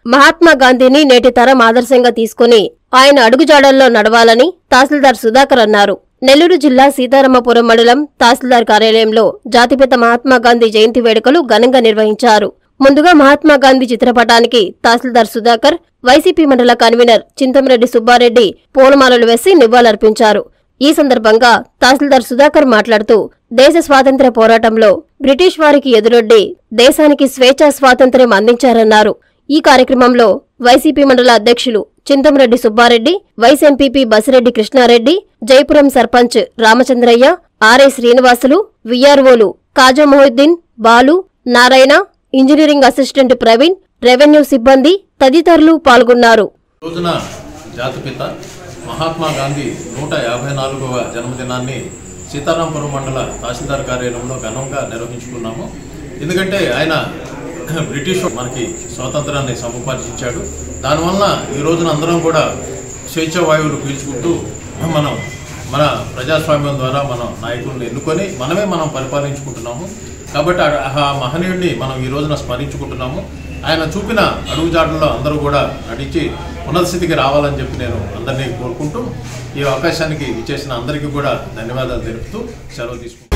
మహాత్మా గాంధీని నేటి తరం ఆదర్శంగా తీసుకుని ఆయన అడుగుజాడల్లో నడవాలని తహసీల్దార్ సుధాకర్ అన్నారు నెల్లూరు జిల్లా సీతారామపురం మండలం తహసీల్దార్ కార్యాలయంలో జాతిపిత మహాత్మా గాంధీ జయంతి వేడుకలు ఘనంగా నిర్వహించారు ముందుగా మహాత్మా గాంధీ చిత్రపటానికి తహసీల్దార్ సుధాకర్ వైసీపీ మండల కన్వీనర్ చింతమరెడ్డి సుబ్బారెడ్డి పూలమాలలు వేసి నివాళులర్పించారు ఈ సందర్భంగా తహసీల్దార్ సుధాకర్ మాట్లాడుతూ దేశ స్వాతంత్ర్య పోరాటంలో బ్రిటిష్ వారికి ఎదురొడ్డి దేశానికి స్వేచ్ఛా స్వాతంత్ర్యం అందించారన్నారు ఈ కార్యక్రమంలో వైసీపీ మండల అధ్యక్షులు Chintamreddy Subbareddy vice MPP Basireddy Krishnareddy Jayapuram sarpanch Ramachandraiah RA Srinivasulu విఆర్ఓలు Khaja Mohiddin Balu Narayana engineering assistant Praveen revenue సిబ్బంది తదితరులు పాల్గొన్నారు రోజున జాతిపిత మహాత్మా గాంధీ నూట యాభై నాలుగవ జన్మదినాన్ని సీతారాంపురం మండల తహసీల్దార్ కార్యాలయంలో ఘనంగా నిర్వహించుకున్నాము ఎందుకంటే ఆయన బ్రిటిష్ మనకి స్వాతంత్రాన్ని సముపార్జించాడు దానివల్ల ఈ రోజున అందరం కూడా స్వేచ్ఛ వాయువులు పీల్చుకుంటూ మనం మన ప్రజాస్వామ్యం ద్వారా మనం నాయకులను ఎన్నుకొని మనమే మనం పరిపాలించుకుంటున్నాము కాబట్టి ఆ- ఆ మహనీయుడిని మనం ఈ రోజున స్మరించుకుంటున్నాము ఆయన చూపిన అడుగుజాడల్లో అందరూ కూడా నడిచి ఉన్నత స్థితికి రావాలని చెప్పి నేను అందరినీ కోరుకుంటూ ఈ అవకాశానికి ఇచ్చేసిన అందరికీ కూడా ధన్యవాదాలు తెలుపుతూ సెలవు తీసుకుంటాను